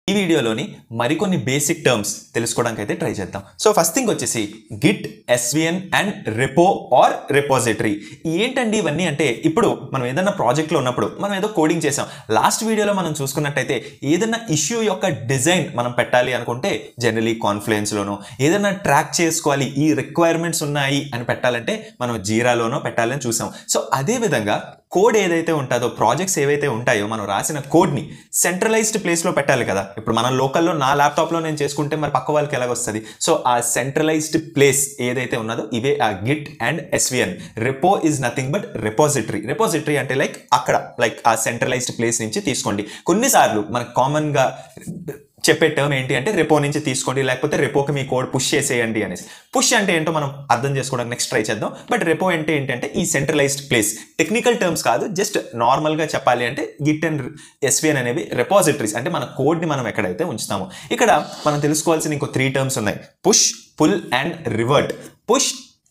ఈ వీడియోలోని మరికొన్ని బేసిక్ టర్మ్స్ తెలుసుకోవడానికి అయితే ట్రై చేద్దాం సో ఫస్ట్ థింగ్ వచ్చేసి git SVN and repo or repository ఏంటండి ఇవన్నీ అంటే ఇప్పుడు మనం ఏదైనా ప్రాజెక్ట్లో ఉన్నప్పుడు మనం ఏదో కోడింగ్ చేసాం లాస్ట్ వీడియోలో మనం చూసుకున్నట్టయితే ఏదైనా ఇష్యూ యొక్క డిజైన్ మనం పెట్టాలి అనుకుంటే జనరలీ కాన్ఫ్లుయెన్స్లోనో ఏదైనా ట్రాక్ చేసుకోవాలి ఈ రిక్వైర్మెంట్స్ ఉన్నాయి అని పెట్టాలంటే మనం జీరాలోనో పెట్టాలని చూసాం సో అదే విధంగా కోడ్ ఏదైతే ఉంటుందో ప్రాజెక్ట్స్ ఏవైతే ఉంటాయో మనం రాసిన కోడ్ని సెంట్రలైజ్డ్ ప్లేస్లో పెట్టాలి కదా ఇప్పుడు మన లోకల్లో నా ల్యాప్టాప్లో నేను చేసుకుంటే మరి పక్క వాళ్ళకి ఎలాగొస్తుంది సో ఆ సెంట్రలైజ్డ్ ప్లేస్ ఏదైతే ఉన్నదో ఇవే ఆ git and SVN repo is nothing but repository repository అంటే లైక్ అక్కడ లైక్ ఆ సెంట్రలైజ్డ్ ప్లేస్ నుంచి తీసుకోండి కొన్నిసార్లు మనకు కామన్గా చెప్పే టర్మ్ ఏంటి అంటే రెపో నుంచి తీసుకోండి లేకపోతే రెపోకి మీ కోడ్ పుష్ చేసేయండి అనేసి పుష్ అంటే ఏంటో మనం అర్థం చేసుకోవడానికి నెక్స్ట్ ట్రై చేద్దాం బట్ రెపో అంటే ఏంటంటే ఈ సెంట్రలైజ్డ్ ప్లేస్ టెక్నికల్ టర్మ్స్ కాదు జస్ట్ నార్మల్గా చెప్పాలి అంటే గిట్ అండ్ ఎస్విఎన్ అనేవి రెపాజిటరీస్ అంటే మన కోడ్ని మనం ఎక్కడైతే ఉంచుతామో ఇక్కడ మనం తెలుసుకోవాల్సిన ఇంకో త్రీ టర్మ్స్ ఉన్నాయి push pull and revert push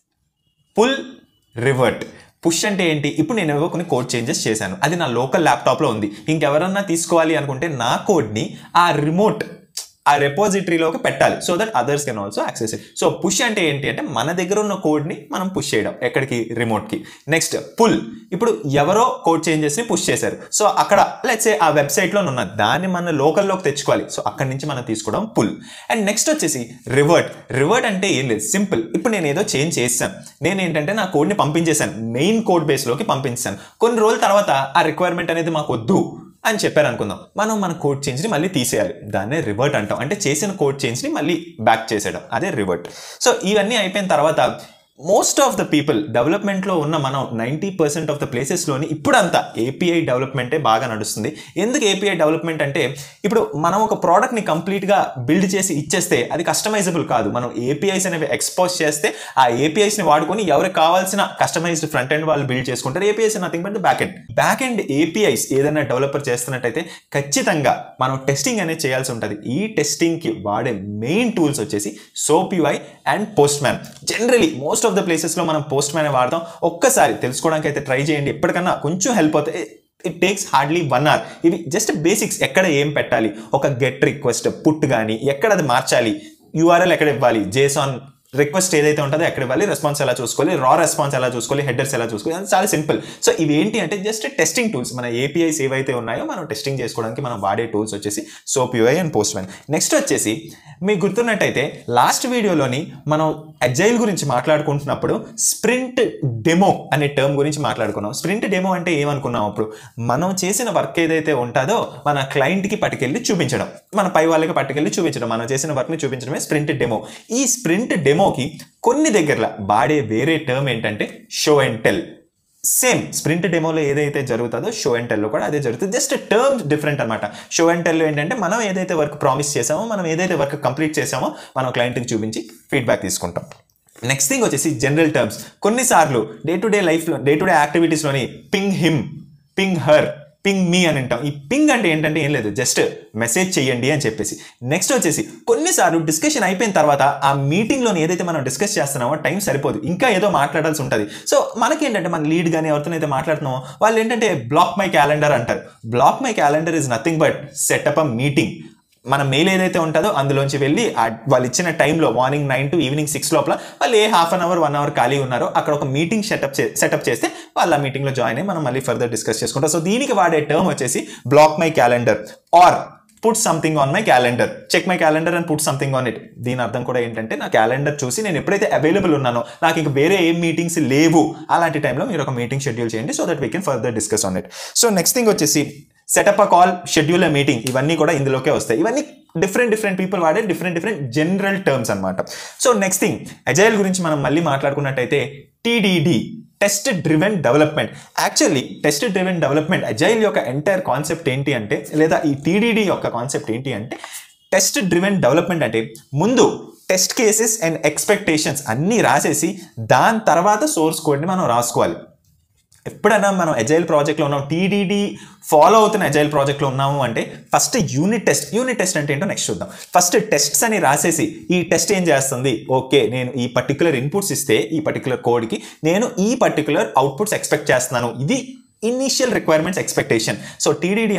pull revert push అంటే ఏంటి ఇప్పుడు నేను ఏవో కొన్ని కోడ్ చేంజెస్ చేశాను అది నా లోకల్ ల్యాప్టాప్లో ఉంది ఇంకెవరన్నా తీసుకోవాలి అనుకుంటే నా కోడ్ని ఆ రిమోట్ ఆ రెపాజిటరీలోకి పెట్టాలి so that others can also access it so push అంటే ఏంటి అంటే మన దగ్గర ఉన్న కోడ్ని మనం పుష్ చేయడం ఎక్కడికి రిమోట్కి నెక్స్ట్ పుల్ ఇప్పుడు ఎవరో కోడ్ చేంజెస్ని పుష్ చేశారు సో అక్కడ లెట్స్ ఆ వెబ్సైట్లో ఉన్న దాన్ని మన లోకల్లోకి తెచ్చుకోవాలి సో అక్కడి నుంచి మనం తీసుకోవడం పుల్ అండ్ నెక్స్ట్ వచ్చేసి రివర్ట్ రివర్ట్ అంటే ఏం లేదు సింపుల్ ఇప్పుడు నేను ఏదో చేంజ్ చేశాను నేను ఏంటంటే నా కోడ్ని పంపించేశాను మెయిన్ కోడ్ బేస్లోకి పంపించాను కొన్ని రోజుల తర్వాత ఆ రిక్వైర్మెంట్ అనేది మాకు వద్దు అని చెప్పారు అనుకుందాం మనం మన కోడ్ చేంజ్ని మళ్ళీ తీసేయాలి దాన్నే రివర్ట్ అంటాం అంటే చేసిన కోడ్ చేంజ్ని మళ్ళీ బ్యాక్ చేసేయడం అదే రివర్ట్ సో ఇవన్నీ అయిపోయిన తర్వాత మోస్ట్ ఆఫ్ ద పీపుల్ డెవలప్మెంట్లో ఉన్న మనం నైంటీ పర్సెంట్ ఆఫ్ ద ప్లేసెస్లోని ఇప్పుడంతా ఏపీఐ డెవలప్మెంటే బాగా నడుస్తుంది ఎందుకు ఏపీఐ డెవలప్మెంట్ అంటే ఇప్పుడు మనం ఒక ప్రోడక్ట్ని కంప్లీట్గా బిల్డ్ చేసి ఇచ్చేస్తే అది కస్టమైజబుల్ కాదు మనం ఏపీఐస్ అనేవి ఎక్స్పోజ్ చేస్తే ఆ ఏపీఐస్ని వాడుకొని ఎవరికి కావాల్సిన కస్టమైజ్డ్ ఫ్రంట్ ఎండ్ వాళ్ళు బిల్డ్ చేసుకుంటారు APIs nothing but back end back end APIs ఏదైనా డెవలపర్ చేస్తున్నట్టయితే ఖచ్చితంగా మనం టెస్టింగ్ అనేది చేయాల్సి ఉంటుంది ఈ టెస్టింగ్కి వాడే మెయిన్ టూల్స్ వచ్చేసి SOAP UI and Postman generally most of the ప్లేసెస్లో మనం పోస్ట్ మ్యాన్ వాడతాం ఒక్కసారి తెలుసుకోవడానికి అయితే ట్రై చేయండి ఎప్పటికన్నా కొంచెం హెల్ప్ అవుతాయి it takes hardly one hour ఇవి జస్ట్ బేసిక్స్ ఎక్కడ ఏం పెట్టాలి ఒక గెట్ రిక్వెస్ట్ పుట్ కానీ ఎక్కడ అది మార్చాలి యూఆర్ఎల్ ఎక్కడ ఇవ్వాలి జేసాన్ రిక్వెస్ట్ ఏదైతే ఉంటుందో ఎక్కడ ఇవ్వాలి రెస్పాన్స్ ఎలా చూసుకోవాలి రా రెస్పాన్స్ ఎలా చూసుకోవాలి హెడర్స్ ఎలా చూసుకోవాలి అది చాలా సింపుల్ సో ఇవి ఏంటి అంటే జస్ట్ టెస్టింగ్ టూల్స్ మన ఏపీఐస్ ఏవైతే ఉన్నాయో మనం టెస్టింగ్ చేసుకోవడానికి మనం వాడే టూల్స్ వచ్చేసి SOAP UI and Postman next వచ్చేసి మీకు గుర్తున్నట్టయితే లాస్ట్ వీడియోలోని మనం అజైల్ గురించి మాట్లాడుకుంటున్నప్పుడు స్ప్రింట్ డెమో అనే టర్మ్ గురించి మాట్లాడుకున్నాం స్ప్రింట్ డెమో అంటే ఏమనుకున్నాం అప్పుడు మనం చేసిన వర్క్ ఏదైతే ఉంటుందో మన క్లయింట్కి పట్టుకెళ్ళి చూపించడం మన పై వాళ్ళకి పట్టుకెళ్ళి చూపించడం మనం చేసిన వర్క్ని చూపించడమే స్ప్రింట్ డెమో ఈ స్ప్రింట్ డెమోకి కొన్ని దగ్గరలో వాడే వేరే టర్మ్ ఏంటంటే show and tell same sprint డెమోలో ఏదైతే జరుగుతుందో షో అండ్ టెల్లో కూడా అదే జరుగుతుంది జస్ట్ టర్మ్ డిఫరెంట్ అనమాట షో అండ్ టెల్లో ఏంటంటే మనం ఏదైతే వర్క్ ప్రామిస్ చేసామో మనం ఏదైతే వర్క్ కంప్లీట్ చేసామో మనం క్లయింట్కి చూపించి ఫీడ్బ్యాక్ తీసుకుంటాం నెక్స్ట్ థింగ్ వచ్చేసి జనరల్ టర్మ్స్ కొన్నిసార్లు డే టు డే లైఫ్లో డే టు డే యాక్టివిటీస్లోని ping him ping her ping me అని అంటాం ఈ పింగ్ అంటే ఏంటంటే ఏం లేదు జస్ట్ మెసేజ్ చేయండి అని చెప్పేసి నెక్స్ట్ వచ్చేసి కొన్నిసార్లు డిస్కషన్ అయిపోయిన తర్వాత ఆ మీటింగ్లోని ఏదైతే మనం డిస్కస్ చేస్తున్నామో టైం సరిపోదు ఇంకా ఏదో మాట్లాడాల్సి ఉంటుంది సో మనకేంటంటే మన లీడ్ కానీ ఎవరితోనైతే మాట్లాడుతున్నామో వాళ్ళు ఏంటంటే బ్లాక్ మై క్యాలెండర్ అంటారు block my calendar is nothing but set up a meeting మన మెయిల్ ఏదైతే ఉంటుందో అందులోంచి వెళ్ళి వాళ్ళు ఇచ్చిన టైంలో morning nine to evening six లోపల వాళ్ళు ఏ half an hour one hour ఖాళీ ఉన్నారో అక్కడ ఒక మీటింగ్ సెటప్ సెటప్ చేస్తే వాళ్ళు ఆ మీటింగ్లో జాయిన్ అయ్యి మనం మళ్ళీ ఫర్దర్ డిస్కస్ చేసుకుంటాం సో దీనికి వాడే టర్మ్ వచ్చేసి block my calendar or put something on my calendar check my calendar and put something on it దీని అర్థం కూడా ఏంటంటే నా క్యాలెండర్ చూసి నేను ఎప్పుడైతే అవైలబుల్ ఉన్నానో నాకు ఇంక వేరే ఏం మీటింగ్స్ లేవు అలాంటి టైంలో మీరు ఒక మీటింగ్ షెడ్యూల్ చేయండి so that we can further discuss on it so next thing వచ్చేసి set up a call schedule a meeting ఇవన్నీ కూడా ఇందులోకే వస్తాయి ఇవన్నీ డిఫరెంట్ డిఫరెంట్ పీపుల్ వాడే డిఫరెంట్ డిఫరెంట్ జనరల్ టర్మ్స్ అనమాట సో నెక్స్ట్ థింగ్ అజైల్ గురించి మనం మళ్ళీ మాట్లాడుకున్నట్టయితే TDD test driven development actually test driven development agile యొక్క ఎంటైర్ కాన్సెప్ట్ ఏంటి అంటే లేదా ఈ టీడీడీ యొక్క కాన్సెప్ట్ ఏంటి అంటే టెస్ట్ డ్రివెన్ డెవలప్మెంట్ అంటే ముందు టెస్ట్ కేసెస్ అండ్ ఎక్స్పెక్టేషన్స్ అన్నీ రాసేసి దాని తర్వాత సోర్స్ కోడ్ని మనం రాసుకోవాలి ఎప్పుడైనా మనం అజైల్ ప్రాజెక్ట్లో ఉన్నాం టీడీడీ ఫాలో అవుతున్న అజైల్ ప్రాజెక్ట్లో ఉన్నాము అంటే first unit test unit test అంటే ఏంటో నెక్స్ట్ చూద్దాం ఫస్ట్ టెస్ట్స్ అని రాసేసి ఈ టెస్ట్ ఏం చేస్తుంది ఓకే నేను ఈ పర్టికులర్ ఇన్పుట్స్ ఇస్తే ఈ పర్టికులర్ కోడ్కి నేను ఈ పర్టికులర్ అవుట్పుట్స్ ఎక్స్పెక్ట్ చేస్తున్నాను ఇది initial requirements expectation so TDD అంటే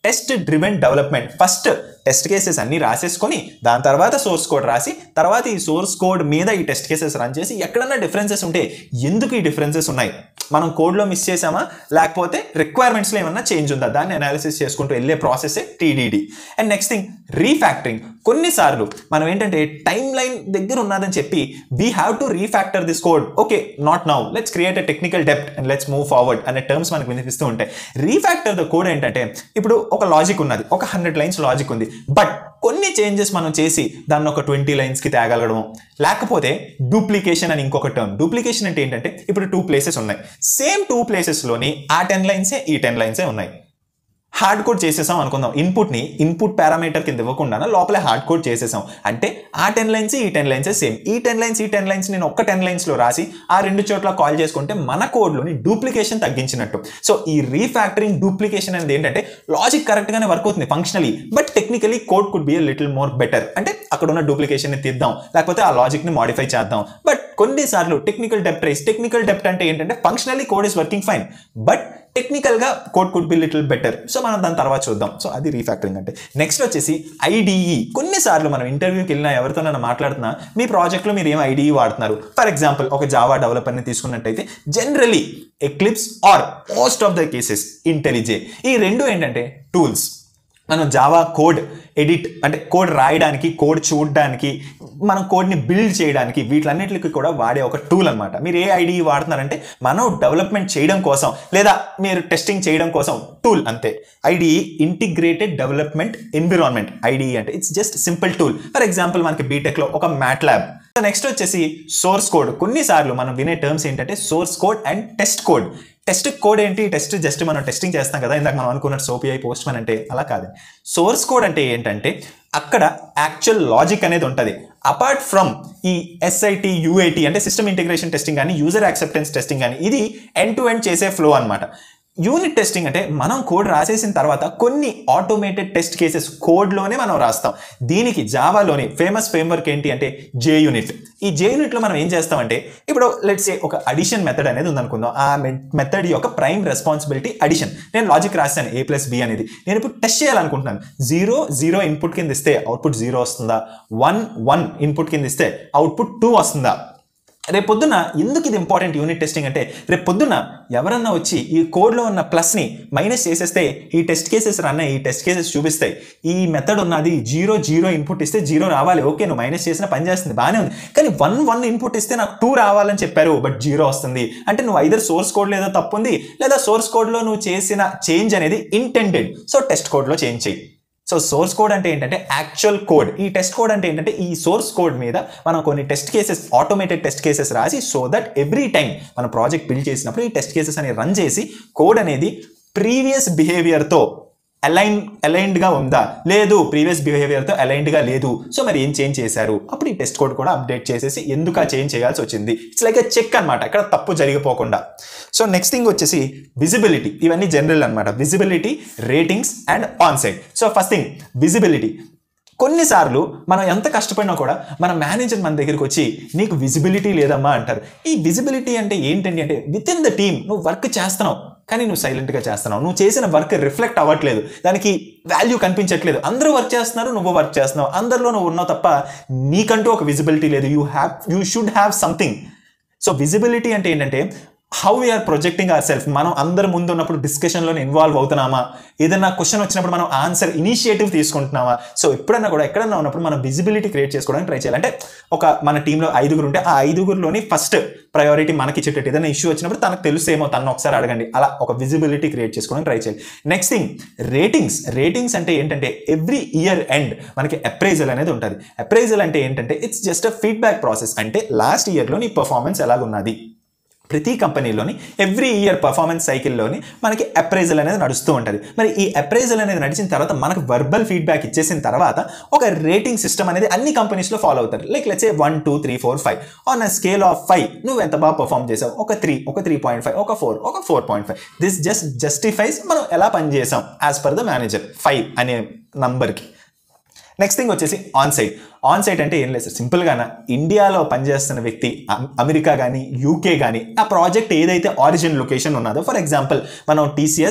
test driven development first test cases అన్ని రాసేసుకొని దాని తర్వాత సోర్స్ కోడ్ రాసి తర్వాత ఈ సోర్స్ కోడ్ మీద ఈ టెస్ట్ కేసెస్ రన్ చేసి ఎక్కడన్నా డిఫరెన్సెస్ ఉంటే ఎందుకు ఈ డిఫరెన్సెస్ ఉన్నాయి మనం కోడ్లో మిస్ చేసామా లేకపోతే రిక్వైర్మెంట్స్లో ఏమన్నా చేంజ్ ఉందా దాన్ని అనాలిసిస్ చేసుకుంటూ వెళ్ళే process TDD and next thing refactoring కొన్నిసార్లు మనం ఏంటంటే టైం లైన్ దగ్గర ఉన్నదని చెప్పి we have to refactor this code okay not now let's create a technical డెప్ట్ అండ్ లెట్స్ మూవ్ ఫార్వర్డ్ అనే టర్మ్స్ మనకు వినిపిస్తూ ఉంటాయి రీఫ్యాక్టర్ ద కోడ్ ఏంటంటే ఇప్పుడు ఒక లాజిక్ ఉన్నది ఒక హండ్రెడ్ లైన్స్ లాజిక్ ఉంది బట్ కొన్ని చేంజెస్ మనం చేసి దాన్ని ఒక ట్వంటీ లైన్స్కి తేగలగడం లేకపోతే డూప్లికేషన్ అని ఇంకొక టర్మ్ డూప్లికేషన్ అంటే ఏంటంటే ఇప్పుడు టూ ప్లేసెస్ ఉన్నాయి సేమ్ టూ ప్లేసెస్లోని ఆ టెన్ లైన్సే ఈ టెన్ లైన్సే ఉన్నాయి హార్డ్ కోడ్ చేసేసాం అనుకుందాం ఇన్పుట్ని ఇన్పుట్ పారామీటర్ కింద ఇవ్వకుండా లోపలే హార్డ్ కోడ్ చేసేసాం అంటే ఆ టెన్ లైన్స్ ఈ టెన్ లైన్స్ సేమ్ ఈ టెన్ లైన్స్ ఈ టెన్ లైన్స్ నేను ఒక్క టెన్ లైన్స్లో రాసి ఆ రెండు చోట్ల కాల్ చేసుకుంటే మన కోడ్లోని డూప్లికేషన్ తగ్గించినట్టు సో ఈ రీఫ్యాక్టరింగ్ డూప్లికేషన్ అనేది ఏంటంటే లాజిక్ కరెక్ట్గానే వర్క్ అవుతుంది functionally but technically code could be little more better అంటే అక్కడ ఉన్న డూప్లికేషన్ని తీద్దాం లేకపోతే ఆ లాజిక్ని మాడిఫై చేద్దాం బట్ కొన్నిసార్లు టెక్నికల్ డెప్ట్ రైస్ టెక్నికల్ డెప్ట్ అంటే ఏంటంటే functionally code is working fine but టెక్నికల్గా code could be little better so మనం దాని తర్వాత చూద్దాం సో అది రీఫ్యాక్టరింగ్ అంటే నెక్స్ట్ వచ్చేసి ఐడిఈ కొన్నిసార్లు మనం ఇంటర్వ్యూకి వెళ్ళినా ఎవరితోనైనా మాట్లాడుతున్నా మీ ప్రాజెక్ట్లో మీరు ఏం ఐడిఈ వాడుతున్నారు ఫర్ ఎగ్జాంపుల్ ఒక జావా డెవలపర్ని తీసుకున్నట్టయితే generally Eclipse or most of the cases IntelliJ ఈ రెండు ఏంటంటే టూల్స్ మనం జావా కోడ్ ఎడిట్ అంటే కోడ్ రాయడానికి కోడ్ చూడడానికి మనం కోడ్ని బిల్డ్ చేయడానికి వీటిలన్నిటికి కూడా వాడే ఒక టూల్ అనమాట మీరు ఏ ఐడి వాడుతున్నారంటే మనం డెవలప్మెంట్ చేయడం కోసం లేదా మీరు టెస్టింగ్ చేయడం కోసం టూల్ అంతే IDE integrated development environment IDE అంటే it's just simple tool for example మనకి బీటెక్లో ఒక మ్యాట్ ల్యాబ్ నెక్స్ట్ వచ్చేసి సోర్స్ కోడ్ కొన్నిసార్లు మనం వినే టర్మ్స్ ఏంటంటే source code and test code test code ఏంటి టెస్ట్ జస్ట్ మనం టెస్టింగ్ చేస్తాం కదా ఇందాక మనం అనుకున్నట్టు సోపిఐ పోస్ట్ మన్ అంటే అలా కాదు సోర్స్ కోడ్ అంటే ఏంటంటే అక్కడ యాక్చువల్ లాజిక్ అనేది ఉంటుంది అపార్ట్ ఫ్రమ్ ఈ ఎస్ఐటి యూఐటి అంటే సిస్టమ్ ఇంటిగ్రేషన్ టెస్టింగ్ కానీ యూజర్ యాక్సెప్టెన్స్ టెస్టింగ్ కానీ ఇది ఎండ్ టు ఎండ్ చేసే ఫ్లో అనమాట యూనిట్ టెస్టింగ్ అంటే మనం కోడ్ రాసేసిన తర్వాత కొన్ని ఆటోమేటెడ్ టెస్ట్ కేసెస్ కోడ్లోనే మనం రాస్తాం దీనికి జావాలోని ఫేమస్ ఫ్రేమ్వర్క్ ఏంటి అంటే జే యూనిట్ ఈ జే యూనిట్లో మనం ఏం చేస్తామంటే ఇప్పుడు లెట్స్ ఏ ఒక అడిషన్ మెథడ్ అనేది ఉందనుకుందాం ఆ మెథడ్ యొక్క ప్రైమ్ రెస్పాన్సిబిలిటీ అడిషన్ నేను లాజిక్ రాశాను ఏ ప్లస్ బి అనేది నేను ఇప్పుడు టెస్ట్ చేయాలనుకుంటున్నాను జీరో జీరో ఇన్పుట్ కింద ఇస్తే అవుట్పుట్ జీరో వస్తుందా వన్ వన్ ఇన్పుట్ కింద ఇస్తే అవుట్పుట్ టూ వస్తుందా రేపు పొద్దున ఎందుకు ఇది ఇంపార్టెంట్ యూనిట్ టెస్టింగ్ అంటే రేపు పొద్దున ఎవరన్నా వచ్చి ఈ కోడ్లో ఉన్న ప్లస్ని మైనస్ చేసేస్తే ఈ టెస్ట్ కేసెస్ రన్ ఈ టెస్ట్ కేసెస్ చూపిస్తాయి ఈ మెథడ్ ఉన్నది జీరో జీరో ఇన్పుట్ ఇస్తే జీరో రావాలి ఓకే నువ్వు మైనస్ చేసిన పని చేస్తుంది బాగానే ఉంది కానీ వన్ వన్ ఇన్పుట్ ఇస్తే నాకు టూ రావాలని చెప్పారు బట్ జీరో వస్తుంది అంటే నువ్వు ఐదర్ సోర్స్ కోడ్లో ఏదో తప్పు ఉంది లేదా సోర్స్ కోడ్లో నువ్వు చేసిన చేంజ్ అనేది ఇంటెండెడ్ సో టెస్ట్ కోడ్లో చేంజ్ చేయి సో సోర్స్ కోడ్ అంటే ఏంటంటే యాక్చువల్ కోడ్ ఈ టెస్ట్ కోడ్ అంటే ఏంటంటే ఈ సోర్స్ కోడ్ మీద మనం కొన్ని test cases automated test cases రాసి సో దట్ ఎవ్రీ టైం మన ప్రాజెక్ట్ బిల్డ్ చేసినప్పుడు ఈ టెస్ట్ కేసెస్ అని రన్ చేసి కోడ్ అనేది ప్రీవియస్ బిహేవియర్తో అలైన్ అలైన్డ్గా ఉందా లేదు ప్రీవియస్ బిహేవియర్తో అలైన్డ్గా లేదు సో మరి ఏం చేంజ్ చేశారు అప్పుడు ఈ టెస్ట్ కోడ్ కూడా అప్డేట్ చేసేసి ఎందుకు ఆ చేంజ్ చేయాల్సి వచ్చింది ఇట్స్ లైక్ ఎ చెక్ అనమాట ఇక్కడ తప్పు జరిగిపోకుండా సో నెక్స్ట్ థింగ్ వచ్చేసి విజిబిలిటీ ఇవన్నీ జనరల్ అనమాట visibility ratings and on site so first thing visibility కొన్నిసార్లు మనం ఎంత కష్టపడినా కూడా మన మేనేజర్ మన దగ్గరికి వచ్చి నీకు విజిబిలిటీ లేదమ్మా అంటారు ఈ విజిబిలిటీ అంటే ఏంటండి అంటే విత్ ఇన్ ద టీమ్ నువ్వు వర్క్ చేస్తున్నావు కానీ నువ్వు సైలెంట్గా చేస్తున్నావు నువ్వు చేసిన వర్క్ రిఫ్లెక్ట్ అవ్వట్లేదు దానికి వాల్యూ కనిపించట్లేదు అందరూ వర్క్ చేస్తున్నారు నువ్వు వర్క్ చేస్తున్నావు అందరిలో నువ్వు ఉన్నావు తప్ప నీకంటూ ఒక విజిబిలిటీ లేదు you have you should have something so visibility అంటే ఏంటంటే how we are projecting our self మనం అందరి ముందు ఉన్నప్పుడు డిస్కషన్లో ఇన్వాల్వ్ అవుతున్నామా ఏదైనా క్వశ్చన్ వచ్చినప్పుడు మనం ఆన్సర్ ఇనిషియేటివ్ తీసుకుంటున్నామా సో ఎప్పుడన్నా కూడా ఎక్కడన్నా ఉన్నప్పుడు మనం విజిబిలిటీ క్రియేట్ చేసుకోవడానికి ట్రై చేయాలి అంటే ఒక మన టీంలో ఐదుగురు ఉంటే ఆ ఐదుగురులోని ఫస్ట్ ప్రయారిటీ మనకి ఇచ్చేటట్టు ఏదైనా ఇష్యూ వచ్చినప్పుడు తనకు తెలుసేమో తను ఒకసారి అడగండి అలా ఒక విజిబిలిటీ క్రియేట్ చేసుకోవడానికి ట్రై చేయాలి నెక్స్ట్ థింగ్ రేటింగ్స్ రేటింగ్స్ అంటే ఏంటంటే ఎవ్రీ ఇయర్ ఎండ్ మనకి అప్రైజల్ అనేది ఉంటుంది అప్రైజల్ అంటే ఏంటంటే it's just a feedback process అంటే లాస్ట్ ఇయర్లో నీ పర్ఫార్మెన్స్ ఎలాగున్నది ప్రతి కంపెనీలోని ఎవ్రీ ఇయర్ పర్ఫార్మెన్స్ సైకిల్లోని మనకి అప్రైజల్ అనేది నడుస్తూ ఉంటుంది మరి ఈ అప్రైజల్ అనేది నడిచిన తర్వాత మనకు వర్బల్ ఫీడ్బ్యాక్ ఇచ్చేసిన తర్వాత ఒక రేటింగ్ సిస్టమ్ అనేది అన్ని కంపెనీస్లో ఫాలో అవుతారు like let's one two three four five on a scale of five నువ్వు ఎంత బాగా పర్ఫామ్ చేసావు ఒక త్రీ ఒక త్రీ పాయింట్ ఫైవ్ ఒక ఫోర్ ఒక four point five this just justifies మనం ఎలా పనిచేసాం as per the manager five అనే నంబర్కి నెక్స్ట్ థింగ్ వచ్చేసి ఆన్ సైట్ ఆన్ సైట్ అంటే ఏం లేదు సార్ సింపుల్గానా ఇండియాలో పనిచేస్తున్న వ్యక్తి అమ్- అమెరికా కానీ యూకే కానీ ఆ ప్రాజెక్ట్ ఏదైతే ఆరిజిన్ లొకేషన్ ఉన్నదో ఫర్ ఎగ్జాంపుల్ మనం TCS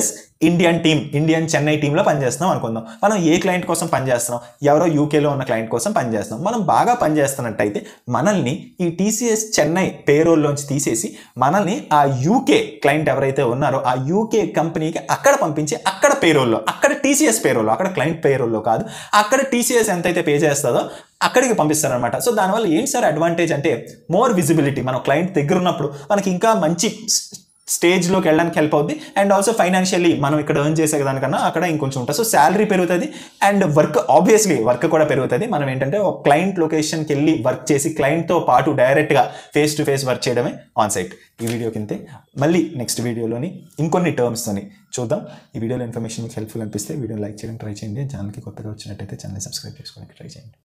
Indian team Indian Chennai టీంలో పనిచేస్తున్నాం అనుకుందాం మనం ఏ క్లయింట్ కోసం పనిచేస్తున్నాం ఎవరో యూకేలో ఉన్న క్లయింట్ కోసం పనిచేస్తున్నాం మనం బాగా పనిచేస్తున్నట్టయితే మనల్ని ఈ టీసీఎస్ చెన్నై పేరోల్లోంచి తీసేసి మనల్ని ఆ యూకే క్లయింట్ ఎవరైతే ఉన్నారో ఆ యూకే కంపెనీకి అక్కడ పంపించి అక్కడ పేరోల్లో అక్కడ టీసీఎస్ పేరోల్లో అక్కడ క్లయింట్ పేరోల్లో కాదు అక్కడ టీసీఎస్ ఎంతైతే పే చేస్తుందో అక్కడికి పంపిస్తారనమాట సో దానివల్ల ఏంటి సార్ అడ్వాంటేజ్ అంటే మోర్ విజిబిలిటీ మనం క్లయింట్ దగ్గర ఉన్నప్పుడు మనకి ఇంకా మంచి స్టేజ్లోకి వెళ్ళడానికి హెల్ప్ అవుద్ది అండ్ ఆల్సో ఫైనాన్షియల్లీ మనం ఇక్కడ ఎర్న్ చేసే దానికన్నా అక్కడ ఇంకొంచెం ఉంటుంది సో శాలరీ పెరుగుతుంది అండ్ వర్క్ ఆబ్వియస్లీ వర్క్ కూడా పెరుగుతుంది మనం ఏంటంటే ఒక క్లయింట్ లొకేషన్కి వెళ్ళి వర్క్ చేసి క్లయింట్తో పాటు డైరెక్ట్గా ఫేస్ టు ఫేస్ వర్క్ చేయడమే ఆన్ సైట్ ఈ వీడియో కింద మళ్ళీ నెక్స్ట్ వీడియోలోని ఇంకొన్ని టర్మ్స్తోని చూద్దాం ఈ వీడియోలో ఇన్ఫర్మేషన్ మీకు హెల్ప్ఫుల్ అనిపిస్తే వీడియో లైక్ చేయడం ట్రై చేయండి ఛానల్కి కొత్తగా వచ్చినట్టయితే ఛానల్ సబ్స్క్రైబ్ చేసుకోవడానికి ట్రై చేయండి